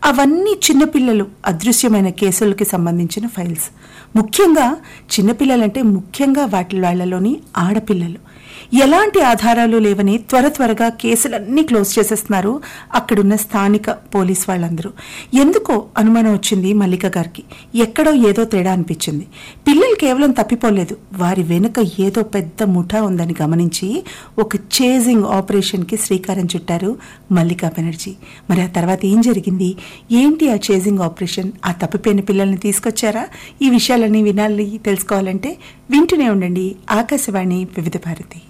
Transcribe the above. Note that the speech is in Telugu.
అవన్నీ చిన్నపిల్లలు అదృశ్యమైన కేసులకి సంబంధించిన ఫైల్స్ ముఖ్యంగా చిన్నపిల్లలంటే ముఖ్యంగా వాటి వాళ్ళలోని ఆడపిల్లలు ఎలాంటి ఆధారాలు లేవని త్వర త్వరగా కేసులన్నీ క్లోజ్ చేసేస్తున్నారు అక్కడున్న స్థానిక పోలీస్ వాళ్ళందరూ ఎందుకో అనుమానం వచ్చింది మల్లిక గారికి ఎక్కడో ఏదో తేడా అనిపించింది పిల్లలు కేవలం తప్పిపోలేదు వారి వెనుక ఏదో పెద్ద ముఠా ఉందని గమనించి ఒక చేజింగ్ ఆపరేషన్కి శ్రీకారం చుట్టారు మల్లికా బెనర్జీ మరి ఆ తర్వాత ఏం జరిగింది ఏంటి ఆ చేజింగ్ ఆపరేషన్ ఆ తప్పిపోయిన పిల్లల్ని తీసుకొచ్చారా ఈ విషయాలన్నీ వినాలి తెలుసుకోవాలంటే వింటూనే ఉండండి ఆకాశవాణి వివిధ భారతి